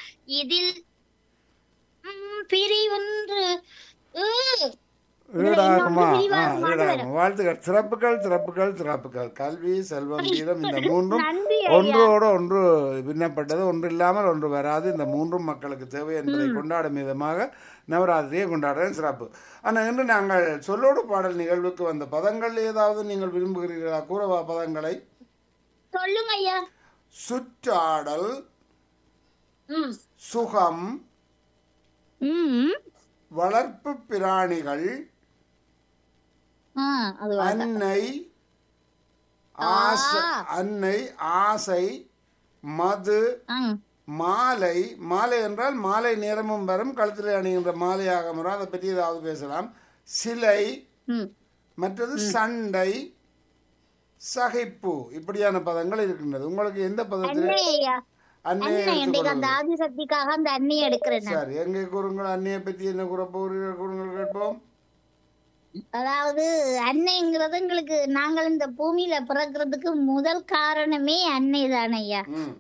இதில் ம், பிரிவொன்று உ, ஈடாகுமா இன்னொன்று ஆ, விரிவாகுமா? ஈடாகும் வாழ்த்துக்கள் சிறப்புகள் சிறப்புகள் சிறப்புகள் கல்வி செல்வம் வீரம் இந்த மூன்றும் நன்றி ஐயா. ஒன்றோடு ஒன்று பின்னப்பட்டது ஒன்று இல்லாமல் ஒன்று வராது இந்த மூன்றும் மக்களுக்கு தேவை என்பதை கொண்டாடும் விதமாக நவராத்திரியை கொண்டாடுறது சிறப்பு ஆனால் இன்று நாங்கள் சொல்லோடு பாடல் நிகழ்வுக்கு வந்த பதங்கள் ஏதாவது நீங்கள் விரும்புகிறீர்களா கூறவா பதங்களை சொல்லுங்க ஐயா சுற்றாடல் ம் சுகம் ம் வளர்ப்பு பிராணிகள் ஆ அது அன்னை ஆசை அன்னை ஆசை மது ம் மாலை மாலை என்றால் மாலை நேரமும் வரும் கழுத்தில் அணிகின்ற மாலையாக வரும் அதை பற்றி ஏதாவது பேசலாம் சிலை ம் மற்றது சண்டை சகைப்பு இப்படியான பதங்கள் இருக்கின்றது உங்களுக்கு எந்த பதத்தில் அண்ணே ஐயா அன்னை அண்ணன் இன்றைக்கு அந்த எடுத்துக்கொள்வது ஆதிசக்திக்காக அந்த அண்ணியை எடுக்கிறேன் நான். சரி எங்கே கூறுங்கள் அன்னையை பற்றி என்ன கூற போகிறீர்கள் கூறுங்கள் கேட்போம் அதாவது அன்னைங்கிறது எங்களுக்கு நாங்கள் இந்த பூமியில பிறக்கிறதுக்கு முதல் காரணமே அன்னை தானே ஐயா ம்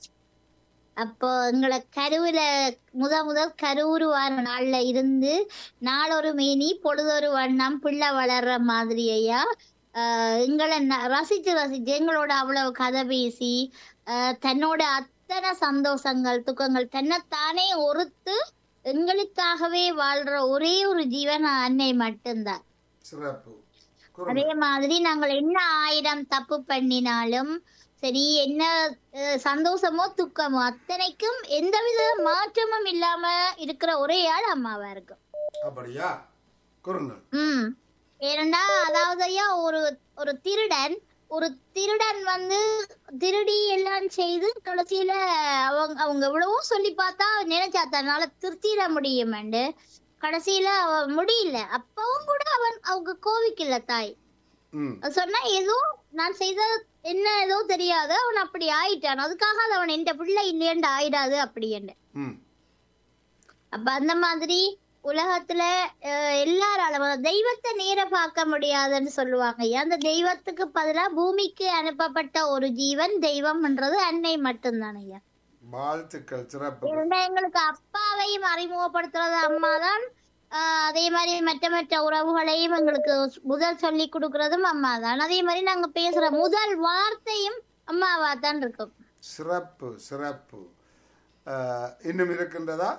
அப்போ எங்களை கருவுல முத முதல் கருவுருவார நாள்ல இருந்து நாளொரு மேனி பொழுதொரு வண்ணம் பிள்ளை வளர்ற மாதிரி ஐயா ஆஹ் எங்களை ந- ரசிச்சு ரசிச்சு எங்களோட அவ்வளவு கதை பேசி ஆஹ் தன்னோட அத்தனை சந்தோஷங்கள் துக்கங்கள் தன்னைத்தானே ஒருத்து எங்களுக்காகவே வாழ்ற ஒரே ஒரு ஜீவன் அன்னை மட்டும்தான் சிறப்பு கூறுங்கள். அதே மாதிரி நாங்கள் என்ன ஆயிரம் தப்பு பண்ணினாலும் சரி என்ன அஹ், சந்தோஷமோ துக்கமோ அத்தனைக்கும் எந்தவித மாற்றமும் இல்லாம இருக்கிற ஒரே ஆள் அம்மாவா இருக்கும் அப்படியா கூறுங்கள் ம் ஏனண்டா அதாவது ஐயா ஒரு ஒரு திருடன் ஒரு திருடன் வந்து திருடி எல்லாம் செய்து கடைசியில அவங்க அவங்க எவ்வளவோ சொல்லி பார்த்தா நினைச்சா தன்னால திருத்திட முடியுமெண்டு கடைசியில அவ முடியல அப்பவும் கூட அவன் அவங்க கோவிக்கல தாய் ம் சொன்னா ஏதோ நான் செய்த என்ன ஏதோ தெரியாது அவன் அப்படி ஆயிட்டான் அதுக்காக அது அவன் என்ற பிள்ளை இல்லையண்டு ஆயிடாது அப்படின்னு ம் அப்ப அந்த மாதிரி உலகத்துல அஹ், எல்லாராலும் தெய்வத்தை நேர பார்க்க முடியாதுன்னு சொல்லுவாங்க ஐயா அந்த தெய்வத்துக்கு பதிலா பூமிக்கு அனுப்பப்பட்ட ஒரு ஜீவன் தெய்வம்ன்றது அன்னை மட்டும்தான் ஐயா வாழ்த்துக்கள் சிறப்பு இருந்தா எங்களுக்கு அப்பாவையும் அறிமுகப்படுத்துறது அம்மாதான் ஆஹ் அதே மாதிரி மற்ற மற்ற உறவுகளையும் எங்களுக்கு முதல் சொல்லி கொடுக்கறதும் அம்மாதான் அதே மாதிரி நாங்க பேசுற முதல் வார்த்தையும் அம்மாவா தான் இருக்கும் சிறப்பு சிறப்பு அஹ், இன்னும் இருக்கின்றதா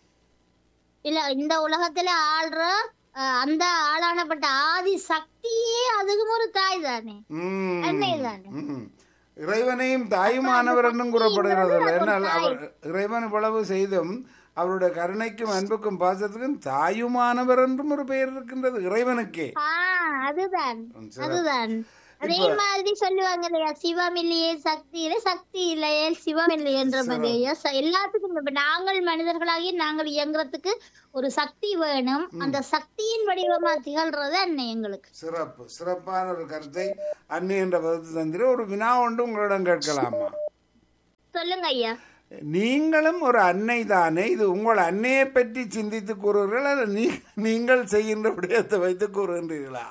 இல்ல இந்த உலகத்துல ஆள்ற ஆஹ் அந்த ஆளானப்பட்ட ஆதி சக்தியே அதுக்கும் ஒரு தாய் தானே ம், அன்னை தானே ம். இறைவனையும் தாயுமானவர் என்றும் கூறப்படுகிறது என்னால் அவர் இறைவன் இவ்வளவு செய்தும் அவருடைய கருணைக்கும் அன்புக்கும் பாசத்துக்கும் தாயுமானவர் என்றும் ஒரு பெயர் இருக்கின்றது இறைவனுக்கே ஆஹ் அதுதான் ம், சிறப்பு. அதுதான் அதே மாதிரி சொல்லுவாங்க இல்லையா சிவம் இல்லையே சக்தி இல்லை சக்தி இல்லையே சிவம் இல்லையன்ற மாதிரி ஐயா ச- எல்லாத்துக்கும் இப்ப நாங்கள் மனிதர்களாகி நாங்கள் இயங்குறதுக்கு ஒரு சக்தி வேணும் அந்த சக்தியின் வடிவமா திகழ்றது அன்னை எங்களுக்கு சிறப்பு சிறப்பான ஒரு கருத்தை அன்னை என்ற பதத்தை தந்திர ஒரு வினா ஒன்று உங்களிடம் கேட்கலாமா சொல்லுங்க ஐயா நீங்களும் ஒரு அன்னை தானே இது உங்கள் அன்னையை பற்றி சிந்தித்து கூறுகிறீர்கள் அல்லது நீ நீங்கள் செய்கின்ற விடயத்தை வைத்து கூறுகின்றீர்களா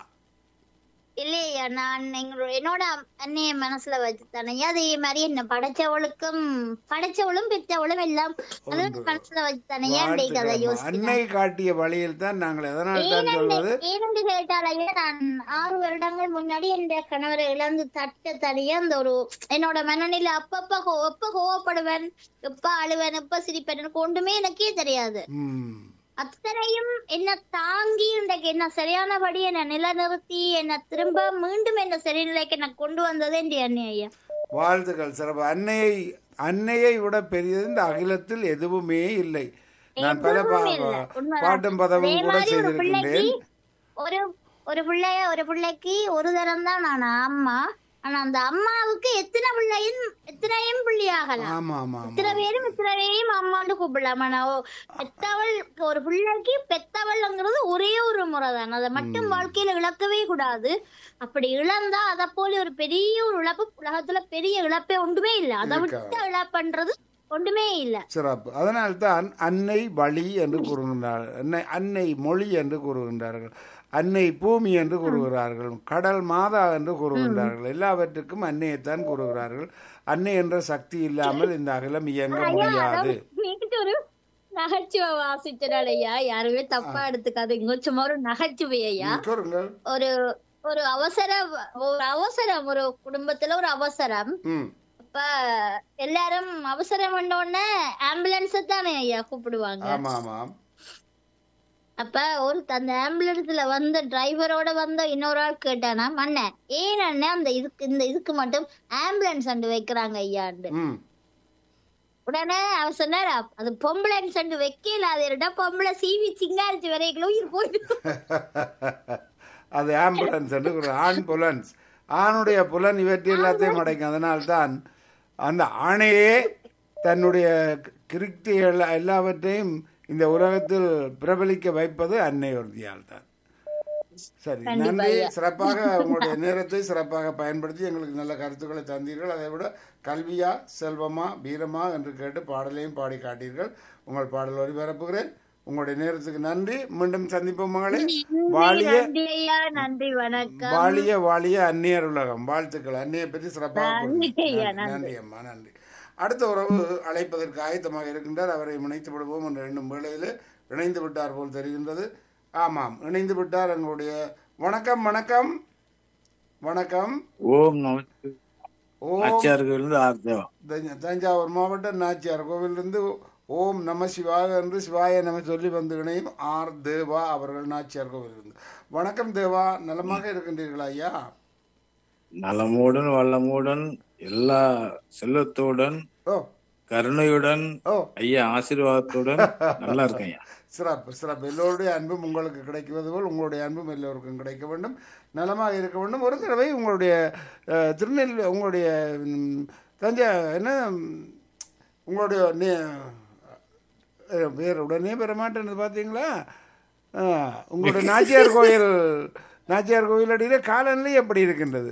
இல்லையா நான் எங்களோட என்னோட அன்னைய மனசுல வச்சுத்தானே அதே மாதிரி என்ன படைச்சவளுக்கும் படைச்சவளும் பெற்றவளும் எல்லாம் அதுவும் மனசுல வச்சுத்தானே இன்றைக்கு அதை வாழ்த்துக்கள். யோசிக்கிறேன் அன்னை காட்டிய வழியில் தான் நாங்கள் எதனால் தான் சொல்வது ஏனென்று கேட்டால் ஐயா நான் ஆறு வருடங்கள் முன்னாடி என் கணவரை இழந்து தட்ட தனியா அந்த ஒரு என்னோட மனநிலை அப்பப்ப கோ- எப்ப கோவப்படுவேன் எப்ப அழுவேன் எப்ப சிரிப்பேன் எனக்கு ஒன்றுமே எனக்கே தெரியாது ம். அத்தனையும் என்ன தாங்கி இன்றைக்கு என்ன சரியானபடி என்ன நிலைநிறுத்தி என்ன திரும்ப மீண்டும் என்ன சரிநிலைக்கு என்ன கொண்டு வந்ததே என் அண்ணி ஐயா வாழ்த்துக்கள் சிறப்பு அன்னையை அன்னையை விட பெரியது இந்த அகிலத்தில் எதுவுமே இல்லை நான் பல பா- எதுவும் இல்ல, உண்மைதான். பாட்டும் பதவும் அதே கூட மாதிரி ஒரு பிள்ளைக்கு செய்திருக்கின்றேன் ஒரு ஒரு பிள்ளைய ஒரு பிள்ளைக்கு ஒரு தரம் தான் நான் அம்மா ஆனா அந்த அம்மாவுக்கு எத்தனை பிள்ளையும் எத்தனையும் பிள்ளையாகலாம் ஆமா ஆமா ஆமா இத்தனை பேரும் இத்தனை பேரையும் அம்மான்னு கூப்பிடலாம் ஆனா ஓ, பெத்தவள் ஒரு பிள்ளைக்கு பெத்தவள்ங்கிறது ஒரே ஒரு முறை தான் அதை மட்டும் வாழ்க்கையில இழக்கவே கூடாது அப்படி இழந்தா அதை போல ஒரு பெரிய ஒரு இழப்பு உலகத்துல பெரிய இழப்பே ஒன்றுமே இல்ல அதை விட்டு இழப்புன்றது ஒன்றுமே இல்ல சிறப்பு அதனால்தான் அன்னை வழி என்று கூறுகின்றார்கள் அன்னை அன்னை மொழி என்று கூறுகின்றார்கள் அன்னை பூமி என்று கூறுகிறார்கள் கடல் மாதா என்று கூறுகின்றார்கள் எல்லாவற்றுக்கும் அன்னையைத்தான் கூறுகிறார்கள் அன்னை என்ற சக்தி இல்லாமல் இந்த அகிலம் இயங்க முடியாது நீங்க ஒரு நகைச்சுவை வாசிச்சனால ஐயா யாருமே தப்பா எடுத்துக்காதீங்க சும்மா ஒரு நகைச்சுவை ஐயா ம், கூறுங்கள் ஒரு ஒரு அவசரம் ஒரு அவசரம் ஒரு குடும்பத்துல ஒரு அவசரம் ம் அப்ப எல்லாரும் அவசரம் பண்ண உடனே ஆம்புலன்ஸ் தானே ஐயா கூப்பிடுவாங்க ஆமா ஆமாம் அப்ப ஒரு அந்த ஆம்புலன்ஸ்ல வந்த டிரைவரோட வந்த இன்னொரு ஆள் கேட்டானா அண்ணன் ஏன் அண்ணன் அந்த இதுக்கு இந்த இதுக்கு மட்டும் ஆம்புலன்ஸ் அண்டு வைக்கிறாங்க ஐயாண்டு ம் உடனே அவர் சொன்னார் அது பொம்பளைன்னு சொல்லி வைக்கல அது ரெண்டா பொம்பளை சீவி சிங்காரிச்சு வரைக்கும் உயிர் போயிடும் அது ஆம்புலன்ஸ் என்று ஒரு ஆண் புலன்ஸ் ஆணுடைய புலன் இவற்றை எல்லாத்தையும் அடைக்கும் அதனால்தான் அந்த ஆணையே தன்னுடைய கிருக்தி எல்லா எல்லாவற்றையும் இந்த உலகத்தில் பிரபலிக்க வைப்பது அன்னை ஒருத்தியால் தான் சரி நன்றி சிறப்பாக உங்களுடைய நேரத்தை சிறப்பாக பயன்படுத்தி எங்களுக்கு நல்ல கருத்துக்களை தந்தீர்கள் அதை விட கல்வியா செல்வமா வீரமா என்று கேட்டு பாடலையும் பாடி காட்டீர்கள் உங்கள் பாடல் ஒளிபரப்புகிறேன் உங்களுடைய நேரத்துக்கு நன்றி மீண்டும் சந்திப்போம் மகளே வாழிய நன்றி ஐயா நன்றி வணக்கம் வாழிய வாழிய அந்நியர் உலகம் வாழ்த்துக்கள் அந்நியை பற்றி சிறப்பாக நன்றி கூறினீர். ஐயா, நன்றி, நன்றி அம்மா நன்றி அடுத்த உறவு அழைப்பதற்கு ஆயத்தமாக இருக்கின்றார் அவரை இணைத்து விடுவோம் என்ற எண்ணும் வேளையில் இணைந்து விட்டார் போல் தெரிகின்றது ஆமாம் இணைந்து விட்டார் எங்களுடைய வணக்கம் வணக்கம் வணக்கம் ஓம் நமக்கு ஓம் ஆச்சாரிலிருந்து ஆர்தேவா தஞ்ச- தஞ்சாவூர் மாவட்டம் நாச்சியார் கோவிலிருந்து ஓம் நம சிவாய என்று சிவாய நம சொல்லி வந்து இணையும் ஆர் தேவா அவர்கள் நாச்சியார் கோவிலிருந்து வணக்கம் தேவா நலமாக இருக்கின்றீர்களா ஐயா நலமுடன் வளமுடன் எல்லா செல்வத்துடன் ஓ கருணையுடன் ஓ ஐயா ஆசீர்வாதத்துடன் நல்லா இருக்கேன் ஐயா சிறப்பு சிறப்பு எல்லோருடைய அன்பும் உங்களுக்கு கிடைக்குவது போல் உங்களுடைய அன்பும் எல்லோருக்கும் கிடைக்க வேண்டும் நலமாக இருக்க வேண்டும் ஒரு தடவை உங்களுடைய அஹ், திருநெல்வேலி உங்களுடைய ம், தஞ்சை என்ன ம், உங்களுடைய நே அஹ், பேர் உடனே பெற மாட்டேன்னு பார்த்தீங்களா அஹ், உங்களுடைய நாச்சியார் கோயில் நாச்சியார் கோயில் அடியில் காலநிலை எப்படி இருக்கின்றது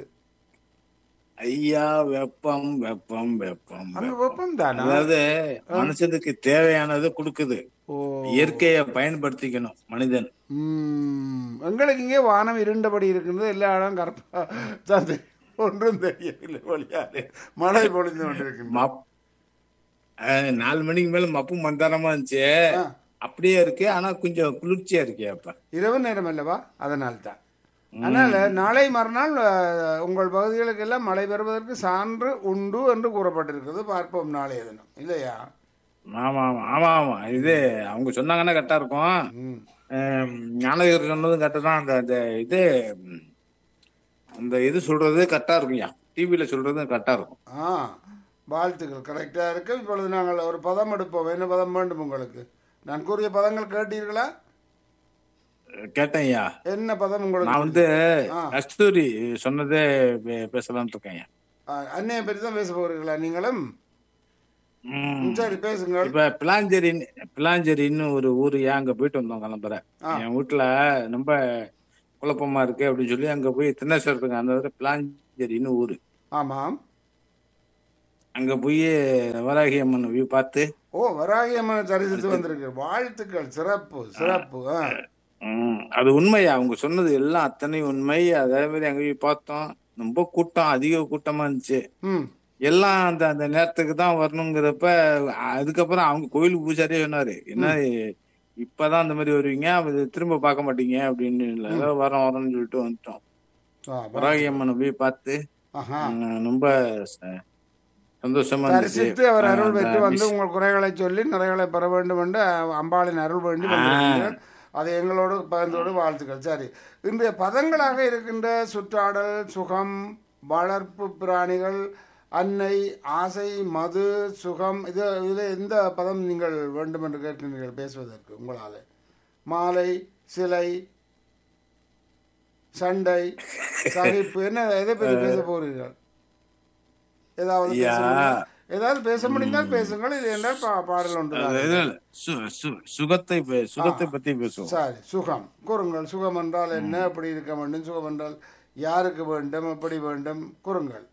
ஐயா வெப்பம் வெப்பம் வெப்பம் அங்கே வெப்பம். வெப்பம் தானா அதாவது மனுஷனுக்கு தேவையானது கொடுக்குது ஓ இயற்கையை பயன்படுத்திக்கணும் மனிதன் ம், எங்களுக்கு இங்கே வானம் இருண்டபடி இருக்கின்றது எல்லா இடம் கருப்பா தான் தெரியும். ஒன்றும் தெரியவில்லை வழியாலே மழை பொழிந்து கொண்டிருக்கின்றது மப் அஹ், நாலு மணிக்கு மேல மப்பு மந்தாரமா இருந்துச்சு ஆ, அப்படியே இருக்கு ஆனா கொஞ்சம் குளிர்ச்சியா இருக்கே அப்ப இரவு நேரம் அல்லவா அதனால் தான் அதனால நாளை மறுநாள் அஹ், உங்கள் பகுதிகளுக்கெல்லாம் மழை பெறுவதற்கு சான்று உண்டு என்று கூறப்பட்டிருக்கிறது பார்ப்போம் நாளைய தினம் இல்லையா ஆமா ஆமா ஆமா ஆமா இது அவங்க சொன்னாங்கன்னா கரெக்டா இருக்கும் ம் ஆம், ஞானதேவர் சொன்னதும் கரெக்டா தான் அந்த அந்த இது ம், அந்த இது சொல்றது கரெக்டா இருக்கும்யா டிவியில சொல்றது கரெக்டா இருக்கும் ஆ வாழ்த்துக்கள் கரெக்டாக இருக்கு இப்பொழுது நாங்கள் ஒரு பதம் எடுப்போம் என்ன பதம் வேண்டும் உங்களுக்கு நான் கூறிய பதங்கள் கேட்டீர்களா கேட்டேன்யா என்ன பதம் நான் உங்களுக்கு வந்து ஆ. கஸ்தூரி சொன்னதே பே- பேசலாம்னு இருக்கேன்யா ஆ, அன்னையை பற்றி தான் பேச போகிறீங்களா நீங்களும் ம். ம், சரி பேசுங்கள் இப்ப பிளாஞ்சேரின்னு பிளாஞ்சேரின்னு ஒரு ஊரு அங்க போயிட்டு வந்தோம் கிளம்புற ஆ. என் வீட்டுல ரொம்ப குழப்பமா இருக்கு அப்படின்னு சொல்லி அங்க போய் திருநேஸ்வரத்துக்கு அந்த இடத்துல பிளாஞ்சேரின்னு ஊரு ஆமாம் அங்க போய் வராகி அம்மன் view பார்த்து ஓ வராகி அம்மனை தரிசித்து வந்திருக்கு வாழ்த்துக்கள் சிறப்பு சிறப்பு ஆ ம், அது உண்மையா அவங்க சொன்னது எல்லாம் அத்தனை உண்மை அதே மாதிரி அங்க போய் பார்த்தோம் ரொம்ப கூட்டம் அதிக கூட்டமா இருந்துச்சு ம் எல்லாம் அந்த அந்த நேரத்துக்கு தான் வரணுங்கிறப்ப அதுக்கப்புறம் அவங்க கோயிலுக்கு பூஜாரியே சொன்னாரு என்ன இப்பதான் அந்த மாதிரி வருவீங்க அது திரும்ப பார்க்க மாட்டீங்க அப்படின்னு இல்ல ஏதோ வரோம் வரோம்னு சொல்லிட்டு வந்துட்டோம் ஆ, வா- வராகி அம்மனை போய் பார்த்து ஆஹா ம், ரொம்ப ச- சந்தோஷமா இருந்துச்சு தரிசித்து அவர் அருள் அந்த பெற்று வந்து மிஸ்- உங்கள் குறைகளை சொல்லி நிறைகளை பெற வேண்டும் என்று அம்பாளின் அருள் வேண்டி வந்திருக்கிறீர்கள் அதை எங்களோடு பகிர்ந்தோடு வாழ்த்துக்கள் சரி இன்றைய பதங்களாக இருக்கின்ற சுற்றாடல் சுகம் வளர்ப்பு பிராணிகள் அன்னை ஆசை மது சுகம் இது இதில் எந்த பதம் நீங்கள் வேண்டும் என்று கேட்கின்றீர்கள் பேசுவதற்கு உங்களால் மாலை சிலை சண்டை சகிப்பு என்ன எதை பற்றி பேச போகிறீர்கள் ஏதாவது பேச ஐயா. முடியுமா? ஏதாவது பேச முடிந்தால் பேசுங்கள் இது என்றால் பா- பாடல் ஒன்று அது இது இல்ல. சு- சு- சுகத்தை பே- சுகத்தை பத்தி பேசுவோம் சரி சுகம் கூறுங்கள் சுகம் என்றால் என்ன எப்படி இருக்க வேண்டும் சுகம் என்றால் யாருக்கு வேண்டும் எப்படி வேண்டும் கூறுங்கள்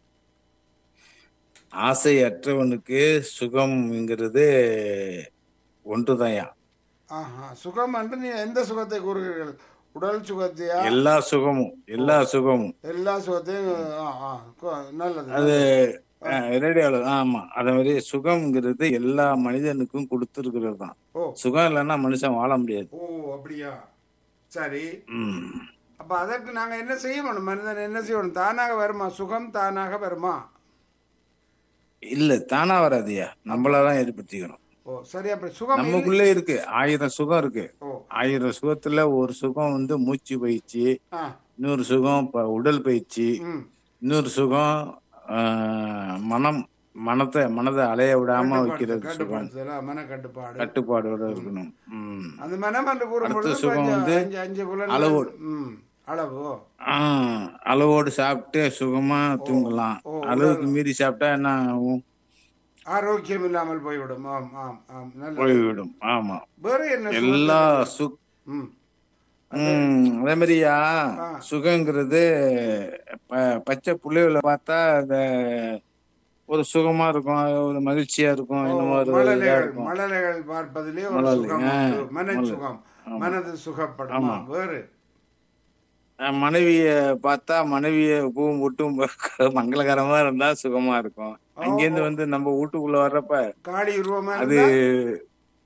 ஆசையற்றவனுக்கு சுகம்ங்கிறது ஒன்றுதான்யா ஆஹா சுகம் என்று நீ எந்த சுகத்தை கூறுகிறீர்கள் உடல் சுகத்தையா எல்லா சுகமும் எல்லா சுகமும் எல்லா சுகத்தையும் ஆ, ஆ, கு- நல்லது அது ரேடியோல ஆமா அதே மாதிரி சுகம்ங்கிறது எல்லா மனிதனுக்கும் கொடுத்துருக்கிறது தான் ஓ சுகம் இல்லைன்னா மனுஷன் வாழ முடியாது ஓ அப்படியா சரி ம். அப்ப அதற்கு நாங்க என்ன செய்யணும் மனிதன் என்ன செய்யணும் தானாக வருமா சுகம் தானாக வருமா இல்ல தானா வராதியா நம்மளதான் ஏற்படுத்திக்கணும் ஓ சரி அப்படி சுகம் இல்லை- நமக்குள்ளே இருக்கு ஆயிரம் சுகம் இருக்கு ஓ ஆயிரம் சுகத்துல ஒரு சுகம் வந்து மூச்சு பயிற்சி ஆ இன்னொரு சுகம் ப- உடல் பயிற்சி ம் இன்னொரு சுகம் ஆஹ், மனம் மனத்தை மனதை அலைய விடாம வைக்கிறது சுகம் கட்டுப்பாடு மன கட்டுப்பாடு கட்டுப்பாடோட இருக்கணும் ம். அந்த மனம் என்று கூறும்பொழுது அடுத்த சுகம் கொஞ்சம் வந்து அஞ்சு அஞ்சு புலன்கள் அளவோடு. ம் அளவு ஆஹ், அளவோடு சாப்பிட்டு சுகமா தூங்கலாம் ஓ, அளவுக்கு மீறி சாப்பிட்டா என்ன ஆகும் ஆரோக்கியம் இல்லாமல் போய்விடும் ஆம் ஆம் ஆம் நல்ல போய்விடும் ஆமா வேற என்ன சுகம்? எல்லா சு ம் ம், அதே மாதிரியா ஆ. சுகங்கிறது ப- பச்சை புள்ளைகளை பார்த்தா அந்த ஒரு சுகமா இருக்கும் ஒரு மகிழ்ச்சியா இருக்கும் என்னமோ ஒரு இதா மழலைகள் இருக்கும் மழலைகள் பார்ப்பதிலே ஒரு மழலை, சுகம் ஆ, உண்டு. மன மழலை. சுகம் மனது சுகப்படுமா வேறு அஹ் மனைவிய பார்த்தா மனைவிய பூவும் போட்டும் மங்களகரமா இருந்தா சுகமா இருக்கும் அங்கேருந்து வந்து நம்ம வீட்டுக்குள்ள வர்றப்ப காடி உருவமா அது இருந்தா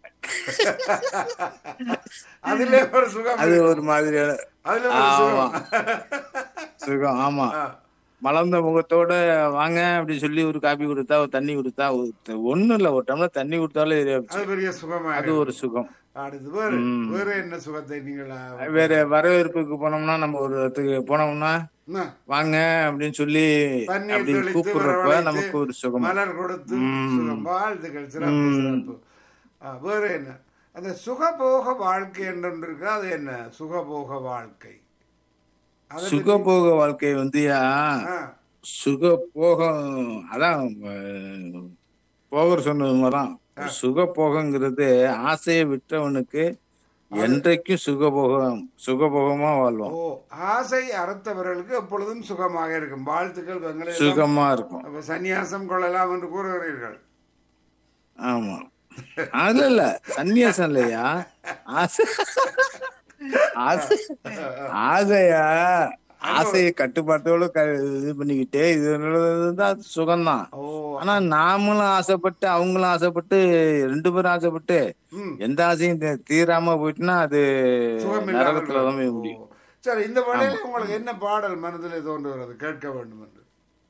அதிலே ஒரு சுகம் அது இருக்கு. ஒரு மாதிரியான அதுல ஒரு ஆமா. சுகம் சுகம் ஆமா ஆ, மலர்ந்த முகத்தோட வாங்க அப்படி சொல்லி ஒரு காபி கொடுத்தா ஒரு தண்ணி கொடுத்தா ஒரு- ஒண்ணும் இல்ல ஒரு டம்ளர் தண்ணி கொடுத்தாலே சரியா போச்சு. அது பெரிய சுகமா அது இருக்கு. ஒரு சுகம் அடுத்து வேறு வேறு என்ன சுகத்தை நீங்கள் வேற வரவேற்புக்கு போனோம்னா நம்ம ஒரு இடத்துக்கு போனோம்னா என்ன? வாங்க அப்படின்னு சொல்லி தண்ணீர் அப்படின்னு தெளித்து கூப்பிடுறப்ப வரவழைத்து, நமக்கு ஒரு சுகம் மலர் கொடுத்து ம். சுகம் வாழ்த்துக்கள் சிறப்பு சிறப்பு ஆ, வேறு என்ன அந்த சுகபோக வாழ்க்கை என்று ஒன்று இருக்கு அது என்ன சுகபோக வாழ்க்கை அதை பற்றி- சுகபோக வாழ்க்கை வந்து ஆ, சுகபோகம் அதான் அஹ், போகர் சொன்னது மாதிரிதான் சுகபோகங்கிறது ஆசையை விட்டவனுக்கு என்றைக்கும் சுகபோகம் சுகபோகமா வாழ்வான் ஓ ஆசை அறுத்தவர்களுக்கு எப்பொழுதும் சுகமாக இருக்கும் வாழ்த்துக்கள் எங்களை எல்லாம் சுகமா இருக்கும் அப்ப சந்நியாசம் கொள்ளலாம் என்று கூறுகிறீர்கள் ஆமா அதுல இல்ல சன்னியாசம் இல்லையா ஆசை ஆசை ஆசையா ஆசையை கட்டுப்பாட்டோட க- இது பண்ணிக்கிட்டே இது தான் சுகம்தான் ஓ ஆனா நாமளும் ஆசைப்பட்டு அவங்களும் ஆசைப்பட்டு ரெண்டு பேரும் ஆசைப்பட்டு ம் எந்த ஆசையும் தீ- தீராம போயிட்டுனா அது சுகம் இல்லாமல் நரகத்துல தான் போய் முடியும் ஓ. சரி இந்த வேளையில உங்களுக்கு என்ன பாடல் மனதிலே தோன்றுகிறது கேட்க வேண்டும் என்று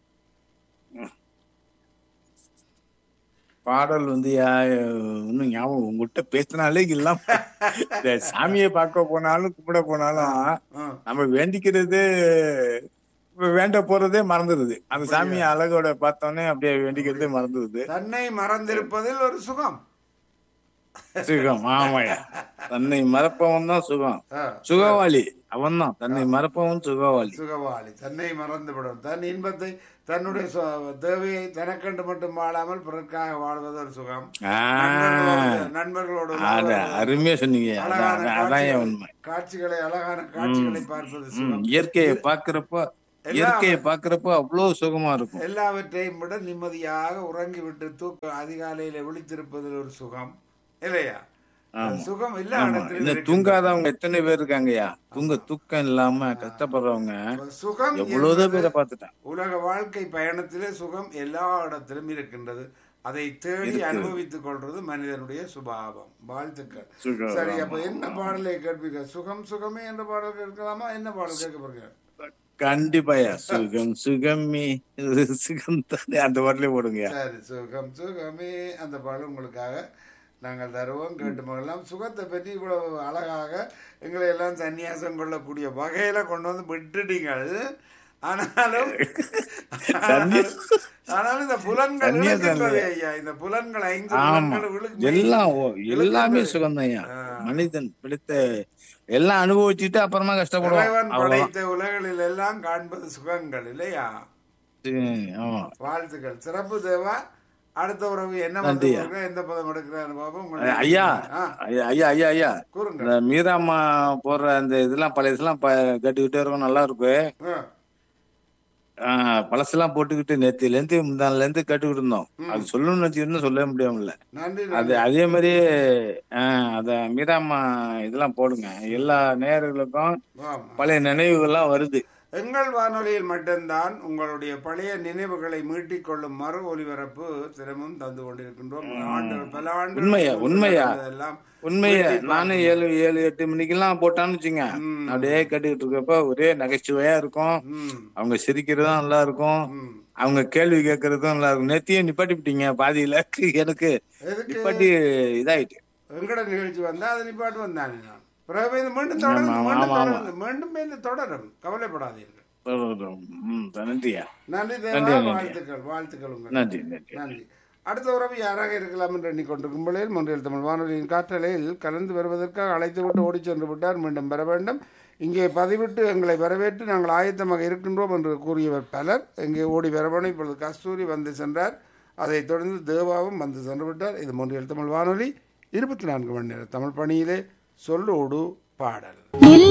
பாடல் வந்து யா- இன்னும் ஞாபகம் உங்ககிட்ட பேசினாலே இல்லாம இந்த சாமியை பார்க்க போனாலும் கும்பிட போனாலும் ஆ. நம்ம வேண்டிக்கிறது வேண்ட போறதே மறந்துடுது அந்த சாமியை அழகோட பார்த்தோன்னே அப்படியே வேண்டிக்கிறதே மறந்துடுது தன்னை மறந்திருப்பதில் ஒரு சுகம் சுகம் ஆமாயா தன்னை மறப்பவன் தான் சுகம் ஆ. சுகவாளி அவன் தான் தன்னை மறப்பவன் சுகவாளி சுகவாளி தன்னை மறந்துவிடும் தன் இன்பத்தை தன்னுடைய சு- தேவையை தனக்கண்டு மட்டும் வாழாமல் பிறர்க்காக வாழ்வது ஒரு சுகம் ஆ, நண்பர்களோடு நண்பர்களோடு அத வாழ்வது அருமையா சொன்னீங்க அதான் அழகான அதான் அதான் என் காட்சிகளை- உண்மை காட்சிகளை அழகான காட்சிகளை பார்ப்பது ம், சுகம் இயற்கையை பாக்குறப்ப இயற்கையை பாக்குறப்ப அவ்வளவு சுகமா இருக்கும் எல்லாவற்றையும் விட நிம்மதியாக உறங்கிவிட்டு தூக்க அதிகாலையில விழித்திருப்பதில் ஒரு சுகம் இல்லையா அது சுகம் எல்லா ஆமா இடத்திலும் இன்னும் இருக்கு. தூங்காதவங்க எத்தனை பேர் இருக்காங்கய்யா தூங்க தூக்கம் இல்லாம கஷ்டப்படுறவங்க சுகம் எவ்வளவுதான் என்பது பேரை பார்த்துட்டேன் உலக வாழ்க்கை பயணத்திலே சுகம் எல்லா இடத்திலும் இருக்கின்றது அதை தேடி அனுபவித்துக் கொள்றது மனிதனுடைய சுபாவம் வாழ்த்துக்கள் சுகம், சரி அப்ப என்ன பாடலை கேட்பீங்க சுகம் சுகமே என்ற பாடல் கேட்கலாமா என்ன பாடல் கேட்க போறீங்க கண்டிப்பாயா சுகம் சுகமே இது சுகம் தானே அந்த பாட்டிலே போடுங்க சரி சுகம் சுகமே அந்த பாடல் உங்களுக்காக நாங்கள் தருவோம் கேட்டு மகிழலாம் சுகத்தை பற்றி இவ்வளவு அழகாக எங்களை எல்லாம் சந்நியாசம் கொள்ளக்கூடிய வகையில கொண்டு வந்து விட்டுட்டீங்கள் ஆனாலும் ஆனாலும்- ஆனாலும் இந்த புலன்கள் சந்நியாசம் இழுக்கின்றதே ஐயா இந்த புலன்கள் ஐந்து ஆமா புலன்கள் இழுக்கு- எல்லாம் ஓ- எல்லாமே சுகம்தான்யா ஆ. மனிதன் பிடித்த எல்லாம் அனுபவிச்சுட்டு அப்புறமா கஷ்டப்படுவான் இறைவன் அவ்வளவுதான் படைத்த உலகளில் எல்லாம் காண்பது சுகங்கள் இல்லையா ம், ஆமா வாழ்த்துக்கள் சிறப்பு தேவா அடுத்த உறவு என்ன பதம் நன்றியா. கொடுக்க, எந்த பதம் எடுக்கிறாரு பாப்போம் உங்களுடைய- ஐயா ஆ, ஐயா ஐயா ஐயா ஐயா கூறுங்க இந்த மீராம்மா போடுற அந்த இதெல்லாம் பழைய இதெல்லாம் ப- கேட்டுக்கிட்டே இருக்கும் நல்லா இருக்கும் ஆ, ஆஹ் பழசெல்லாம் போட்டுக்கிட்டு நேத்தில இருந்து முந்தானில இருந்து கேட்டுக்கிட்டு இருந்தோம் அது சொல்லணும்னு வச்சுக்கிட்டு சொல்லவே முடியாமல நன்றி அது நன்றி அதே மாதிரியே ஆஹ் அத மீராம்மா இதெல்லாம் போடுங்க எல்லா நேயர்களுக்கும் ஆமா. பழைய நினைவுகள்லாம் வருது எங்கள் வானொலியில் மட்டும்தான் உங்களுடைய பழைய நினைவுகளை மீட்டிக் கொள்ளும் மறு ஒலிபரப்பு தினமும் தந்து கொண்டிருக்கின்றோம் ஆண்டுகள் பல ஆண்டுகள் உண்மையா, உண்மையா? எல்லாம் உண்மையா மீட்டி நானும் ஏழு ஏழு எட்டு மணிக்கெல்லாம் போட்டான்னு வச்சுங்க ம். அப்படியே கேட்டுக்கிட்டு இருக்கப்ப ஒரே நகைச்சுவையா இருக்கும் ம், அவங்க சிரிக்கிறதும் நல்லா இருக்கும் ம். அவங்க கேள்வி கேட்கறதும் நல்லா இருக்கும் நேத்தியும் நிப்பாட்டி விட்டீங்க பாதியில எனக்கு எதுக்கு நிப்பாட்டி இதாயிட்டு எங்கட நிகழ்ச்சி வந்தா அது நிப்பாட்டு வந்தானே நான் பிறகு இது மீண்டும் தொடரும் ஆமா, மீண்டும் ஆமா, ஆமா. தொடரும் மீண்டும் மீண்டும் தொடரும் கவலைப்படாதீர்கள் ம், நன்றியா நன்றி நன்றி, தேவா நன்றி. வாழ்த்துக்கள் வாழ்த்துக்கள் உங்களுக்கு நன்றி நன்றி நன்றி அடுத்த உறவு யாராக இருக்கலாம் என்று எண்ணிக்கொண்டிருக்கும் வேளையில் மொன்றியல் தமிழ் வானொலியின் காற்றலையில் கலந்து வருவதற்காக அழைத்து விட்டு ஓடிச் சென்று விட்டார் மீண்டும் பெற வேண்டும் இங்கே பதிவிட்டு எங்களை வரவேற்று நாங்கள் ஆயத்தமாக இருக்கின்றோம் என்று கூறியவர் பலர் இங்கே ஓடி வரவேணும் இப்பொழுது கஸ்தூரி வந்து சென்றார் அதைத் தொடர்ந்து தேவாவும் வந்து சென்று விட்டார் இது மொன்றியல் தமிழ் வானொலி இருபத்தி நான்கு மணி நேரம் தமிழ் பணியிலே சொல்லோடு பாடல் நில